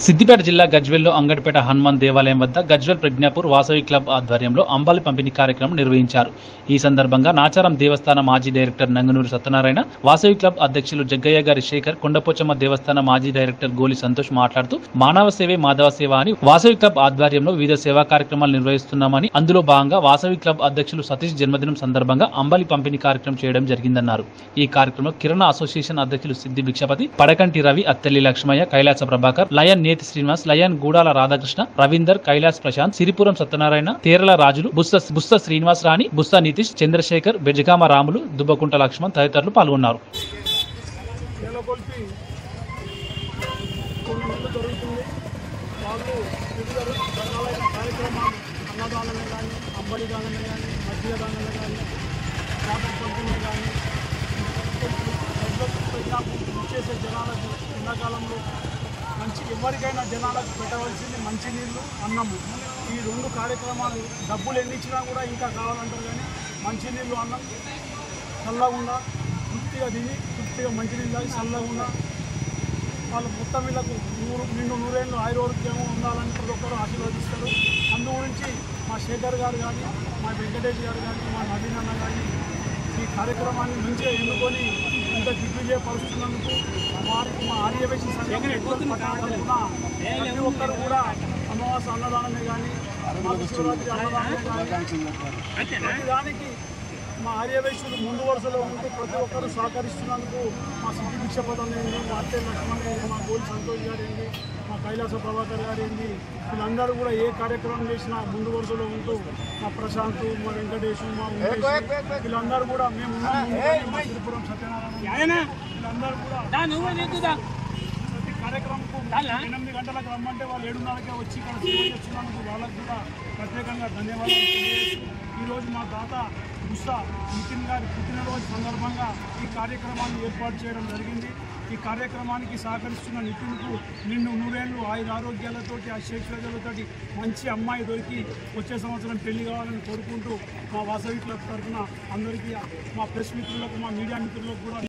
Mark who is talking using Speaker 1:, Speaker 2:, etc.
Speaker 1: సిద్దిపేట జిల్లా గజ్వెల్లో అంగడిపేట హనుమాన్ దేవాలయం వద్ద గజ్వెల్ ప్రజ్ఞాపూర్ వాసవి క్లబ్ ఆధ్వర్యంలో అంబాలి పంపిణీ కార్యక్రమం నిర్వహించారు ఈ సందర్భంగా నాచారం దేవస్థాన మాజీ డైరెక్టర్ నంగనూరు సత్యనారాయణ వాసవి క్లబ్ అధ్యక్షులు జగ్గయ్య గారి శేఖర్ కొండపోచమ్మ దేవస్థాన మాజీ డైరెక్టర్ గోలి సంతోష్ మాట్లాడుతూ మానవ సేవే మాధవ సేవ అని వాసవి క్లబ్ ఆధ్వర్యంలో వివిధ సేవా కార్యక్రమాలు నిర్వహిస్తున్నామని అందులో భాగంగా వాసవి క్లబ్ అధ్యక్షులు సతీష్ జన్మదినం సందర్భంగా అంబలి పంపిణీ కార్యక్రమం చేయడం జరిగిందన్నారు ఈ కార్యక్రమంలో కిరణ అసోసియేషన్ అధ్యక్షులు సిద్ది భిక్షపతి పడకంటి రవి అత్తెల్లి లక్ష్మయ్య కైలాస ప్రభాకర్ లయన్ నేతి శ్రీనివాస్ లయన్ గూడాల రాధాకృష్ణ రవీందర్ కైలాస్ ప్రశాంత్ సిరిపురం సత్యనారాయణ తేరల రాజులు బుస్త బుస్త శ్రీనివాస్ రాణి బుస్త నితీష్ చంద్రశేఖర్ బెజగామ రాములు దుబ్బకుంట లక్ష్మణ్ తదితరులు పాల్గొన్నారు
Speaker 2: నెలకొల్పి కొన్ని నెలలు జరుగుతుంది వాళ్ళు వివిధ రకాలైన కార్యక్రమాలు అన్నదానమే కానీ అంబలి దానమే కానీ మధ్య దానమే కానీ వాటర్ పంపిణీ కానీ చేసే జనాలకు ఎండాకాలంలో మంచి ఎవరికైనా జనాలకు పెట్టవలసింది మంచినీళ్ళు అన్నము ఈ రెండు కార్యక్రమాలు డబ్బులు ఎన్ని ఇచ్చినా కూడా ఇంకా కావాలంటారు కానీ మంచినీళ్ళు అన్నం చల్లకుండా తృప్తిగా తిని తృప్తిగా మంచినీళ్ళు తాగి చల్లకుండా వాళ్ళ మొత్తం వీళ్ళకు నూరు నిండు నూరేళ్ళు ఆయుర్వేద్యము ఉండాలని ప్రతి ఒక్కరు ఆశీర్వదిస్తారు అందు గురించి మా శేఖర్ గారు కానీ మా వెంకటేష్ గారు కానీ మా నవీన్ అన్న కానీ ఈ కార్యక్రమాన్ని మంచిగా ఎన్నుకొని ఇంత దిగ్విజయపరుస్తున్నందుకు వారికి మా ఆర్యవేశ సంఘం తరఫున ప్రతి ఒక్కరు కూడా అమావాస అన్నదానమే కానీ మా శివరాత్రి అన్నదానమే కానీ ప్రతి దానికి మా ఆర్యవైశ్యులు ముందు వరుసలో ఉంటూ ప్రతి ఒక్కరూ సహకరిస్తున్నందుకు మా సిద్ధి భిక్షపదం ఏంటి మా అత్తే లక్ష్మణ్ ఏంటి మా గోలి సంతోష్ గారు ఏంటి మా కైలాస ప్రభాకర్ గారు ఏంటి వీళ్ళందరూ కూడా ఏ కార్యక్రమం చేసినా ముందు వరుసలో ఉంటూ మా ప్రశాంత్ మా వెంకటేష్ మా ఉమేష్ వీళ్ళందరూ కూడా మేము ఉన్నాం ముందుగానే మా త్రిపురం సత్యనారాయణ వీళ్ళందరూ కూడా ప్రతి కార్యక్రమంకు ఎనిమిది గంటలకు రమ్మంటే వాళ్ళు ఏడున్నరకే వచ్చి ఇక్కడ సేవ చేస్తున్నందుకు వాళ్ళకు కూడా ప్రత్యేకంగా ధన్యవాదాలు తెలియజేస్తూ ఈరోజు మా తాత గుస్సా నితిన్ గారి పుట్టినరోజు సందర్భంగా ఈ కార్యక్రమాన్ని ఏర్పాటు చేయడం జరిగింది ఈ కార్యక్రమానికి సహకరిస్తున్న నితిన్కు నిన్ను నూరేళ్ళు ఆయుర ఆరోగ్యాలతోటి ఆ శేషరాజులతోటి మంచి అమ్మాయి దొరికి వచ్చే సంవత్సరం పెళ్లి కావాలని కోరుకుంటూ మా వాసవి క్లబ్ తరఫున అందరికీ మా ప్రెస్ మిత్రులకు మా మీడియా మిత్రులకు కూడా